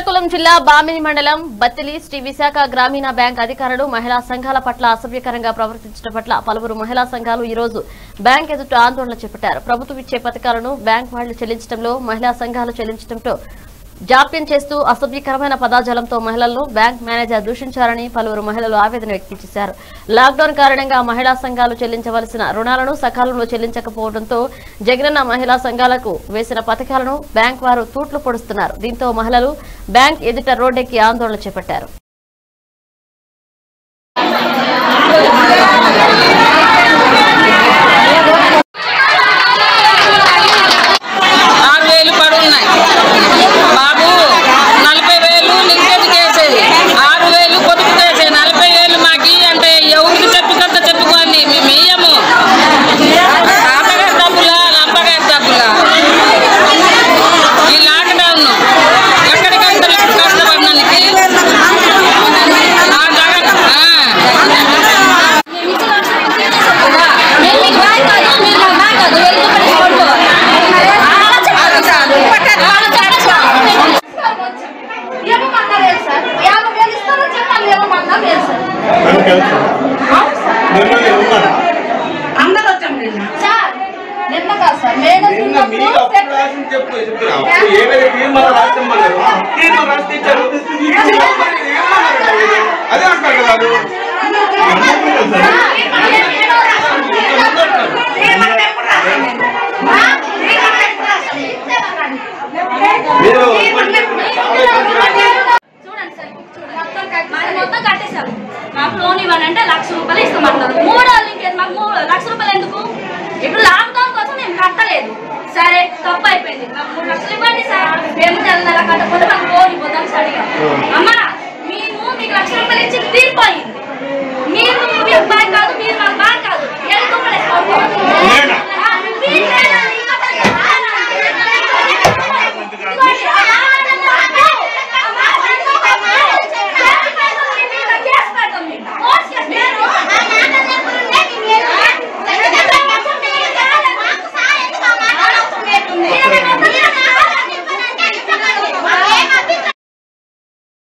శ్రీకాకుళం జిల్లా బామిని మండలం బత్తిలి శ్రీ విశాఖ గ్రామీణ బ్యాంక్ అధికారులు మహిళా సంఘాల పట్ల అసభ్యకరంగా ప్రవర్తించడం పట్ల పలువురు మహిళా సంఘాలు ఈ రోజు బ్యాంక్ ఎదుట ఆందోళన చేపట్టారు ప్రభుత్వం ఇచ్చే పథకాలను బ్యాంక్ వాళ్లు చెల్లించడంలో మహిళా సంఘాలు చెల్లించడంతో జాప్యం చేస్తూ అసభ్యకరమైన పదాజాలంతో మహిళలను బ్యాంక్ మేనేజర్ దూషించారని పలువురు మహిళలు ఆవేదన వ్యక్తం చేశారు లాక్డౌన్ కారణంగా మహిళా సంఘాలు చెల్లించవలసిన రుణాలను సకాలంలో చెల్లించకపోవడంతో జగనన్న మహిళా సంఘాలకు వేసిన పథకాలను బ్యాంక్ వారు తూట్లు పొడుస్తున్నారు దీంతో మహిళలు బ్యాంక్ ఎదుట రోడ్డెక్కి ఆందోళన చేపట్టారు ఆరు వేలు పడి ఉన్నాయి బాబు నలభై వేలు లింకేజ్ చేసేది ఆరు వేలు పొదుపు చేసేది నలభై వేలు మాకి అంటే ఎవరికి చెప్పుకొద్ద చెప్పుకోండి మేము ఇయ్యము తాతగారి డబ్బులా లంపగారి డబ్బులా ఈ లాక్డౌన్ ఎక్కడికి వెళ్తారు ఇప్పుడు కష్టపడినందుకు ఆ జగన్ ఆ. ఏమన్నా లేదు సార్ యాభై వేలు ఇస్తారో చెప్పాలి ఏమన్నా లేదు సార్ నన్ను తెలుసు మిమ్మల్ని ఉన్నాను అందరూ వచ్చాం నిన్న సార్ నిన్న కాదు సార్ మేడం నిన్న మీకు అప్పుడు రాసింది చెప్పు చెప్తున్నా అప్పుడు ఏమైనా తీర్మానం రాసిమ్మన్నారు